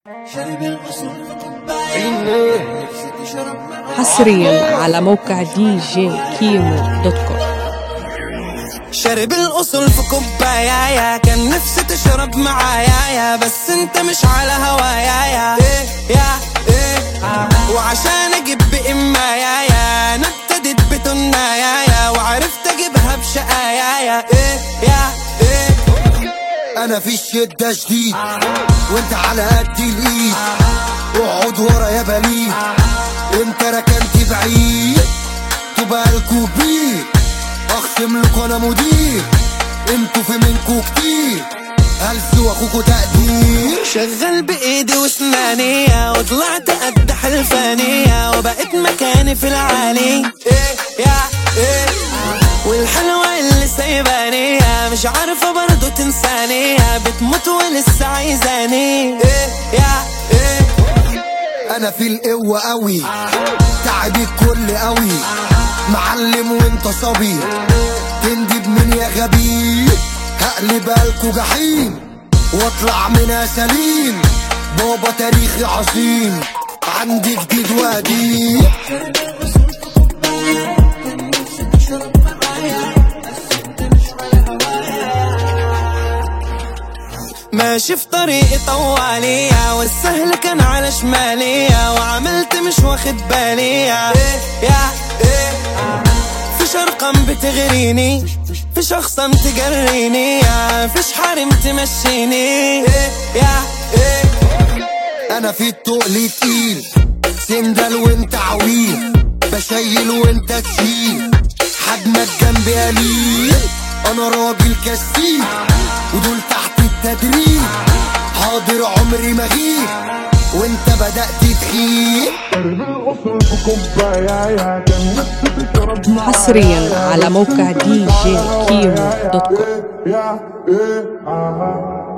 شرب الأصل في كوباية تشرب معايا حصريا على موقع دي جي كيمو دوت كوم شرب الأصل في كوبايا يا كان نفسي تشرب معايا يا بس انت مش على هوايا يا ايه يا ايه وعشان اجيب بإمايا يا انا ابتديت بتنايا يا وعرفت اجيبها بشقايا يا ايه يا ايه انا في الشدة شديد وانت على قد الايد اقعد ورا يا بليد انت ركنت بعيد تبقى الكوبير اخصم لكم انا مدير انتوا في منكوا كتير هلس واخوكوا تقدير شغل بايدي واسنانية وطلعت قد حلفانية وبقيت مكاني في العالي ايه يا ايه والحلوة اللي سايبانية مش عارفة برضو تنسانية بتموت ولسه عايزاني ايه يا ايه انا في القوة قوي تعبي الكل قوي معلم وانت صبي تندب من يا غبي هقلب بالكوا جحيم واطلع منها سليم بابا تاريخي عظيم عندي جديد وقديم شرب الأصل في كوباية كان نفسي تشرب معايا بس انت مش على هوايا ماشي في طريقي طوالية والسهل كان على شمالية وعملت مش واخد بالي يا ايه يا ايه في شرقم بتغريني في شخصم تجريني يا فيش حريم تمشيني ايه يا ايه انا في التقل تقيل سندل وانت عويل بشيل وانت تشيل حجمك جنبي قليل انا راجل كسيل ودول تحت التدريب حاضر عمري ما غيب وانت بدأت تخيل حصريا على موقع دي جي كيمو دوت كوم Yeah, yeah, uh-huh.